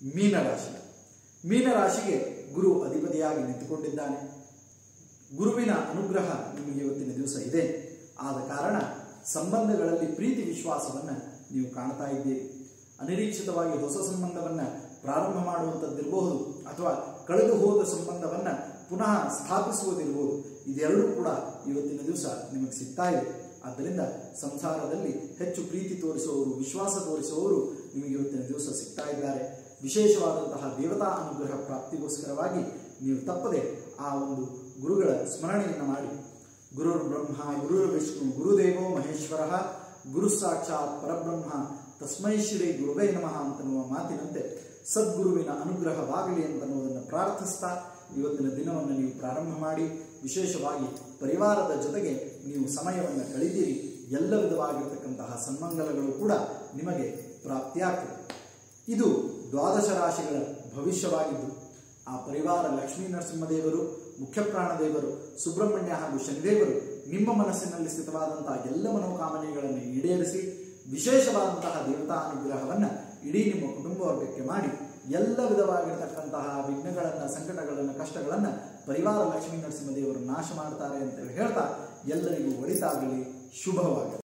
ಮೀನರಾಶಿ ಮೀನರಾಶಿಗೆ ಗುರು ಅಧಿಪತಿಯಾಗಿ ನಿಂತುಕೊಂಡಿದ್ದಾನೆ ಗುರುವಿನ ಅನುಗ್ರಹ ನಿಮಗೆ ಇವತ್ತಿನ ದಿವಸ ಇದೆ ಆದ ಕಾರಣ ಸಂಬಂಧಗಳಲ್ಲಿ ಪ್ರೀತಿ ವಿಶ್ವಾಸವನ್ನ ನೀವು ಕಾಣ್ತಾ ಇದ್ದೀರಿ ಅನಿರೀಕ್ಷಿತವಾಗಿ ಹೊಸ ಸಂಬಂಧವನ್ನ ಪ್ರಾರಂಭ ಮಾಡುವಂಥದ್ದಿರಬಹುದು ಅಥವಾ ಕಳೆದು ಹೋದ ಸಂಬಂಧವನ್ನ ಪುನಃ ಸ್ಥಾಪಿಸುವುದಿರಬಹುದು ಇದೆರಡೂ ಕೂಡ ಇವತ್ತಿನ ದಿವಸ ನಿಮಗೆ ಸಿಗ್ತಾ ಇದೆ ಆದ್ದರಿಂದ ಸಂಸಾರದಲ್ಲಿ ಹೆಚ್ಚು ಪ್ರೀತಿ ತೋರಿಸುವವರು ವಿಶ್ವಾಸ ತೋರಿಸುವವರು ನಿಮಗೆ ಇವತ್ತಿನ ದಿವಸ ಸಿಗ್ತಾ ಇದ್ದಾರೆ ವಿಶೇಷವಾದಂತಹ ದೇವತಾ ಅನುಗ್ರಹ ಪ್ರಾಪ್ತಿಗೋಸ್ಕರವಾಗಿ ನೀವು ತಪ್ಪದೆ ಆ ಒಂದು ಗುರುಗಳ ಸ್ಮರಣೆಯನ್ನು ಮಾಡಿ ಗುರುರ್ ಬ್ರಹ್ಮ ಗುರುರ್ ವಿಷ್ಣು ಗುರುದೇವೋ ಮಹೇಶ್ವರ ಗುರು ಸಾಕ್ಷಾತ್ ಪರಬ್ರಹ್ಮ ತಸ್ಮೈ ಶ್ರೀ ಗುರುವೇ ನಮಃ ಅಂತನ್ನುವ ಮಾತಿನಂತೆ ಸದ್ಗುರುವಿನ ಅನುಗ್ರಹವಾಗಲಿ ಅಂತನ್ನುವುದನ್ನು ಪ್ರಾರ್ಥಿಸ್ತಾ ಇವತ್ತಿನ ದಿನವನ್ನು ನೀವು ಪ್ರಾರಂಭ ಮಾಡಿ ವಿಶೇಷವಾಗಿ ಪರಿವಾರದ ಜೊತೆಗೆ ನೀವು ಸಮಯವನ್ನು ಕಳೀತೀರಿ ಎಲ್ಲ ವಿಧವಾಗಿರ್ತಕ್ಕಂತಹ ಸನ್ಮಂಗಲಗಳು ಕೂಡ ನಿಮಗೆ ಪ್ರಾಪ್ತಿಯಾಗ್ತದೆ ಇದು ದ್ವಾದಶ ರಾಶಿಗಳ ಭವಿಷ್ಯವಾಗಿದ್ದು ಆ ಪರಿವಾರ ಲಕ್ಷ್ಮೀ ನರಸಿಂಹದೇವರು ಮುಖ್ಯಪ್ರಾಣದೇವರು ಸುಬ್ರಹ್ಮಣ್ಯ ಹಾಗೂ ಶನಿದೇವರು ನಿಮ್ಮ ಮನಸ್ಸಿನಲ್ಲಿ ಸ್ಥಿತವಾದಂತಹ ಎಲ್ಲ ಮನೋಕಾಮನೆಗಳನ್ನು ಈಡೇರಿಸಿ ವಿಶೇಷವಾದಂತಹ ದೇವತಾ ಅನುಗ್ರಹವನ್ನು ಇಡೀ ನಿಮ್ಮ ಕುಟುಂಬ ವರ್ಗಕ್ಕೆ ಮಾಡಿ ಎಲ್ಲ ವಿಧವಾಗಿರತಕ್ಕಂತಹ ವಿಘ್ನಗಳನ್ನು ಸಂಕಟಗಳನ್ನು ಕಷ್ಟಗಳನ್ನು ಪರಿವಾರ ಲಕ್ಷ್ಮೀ ನರಸಿಂಹದೇವರು ನಾಶ ಮಾಡ್ತಾರೆ ಅಂತೇಳಿ ಹೇಳ್ತಾ ಎಲ್ಲರಿಗೂ ಒಳಿತಾಗಲಿ ಶುಭವಾಗಲಿ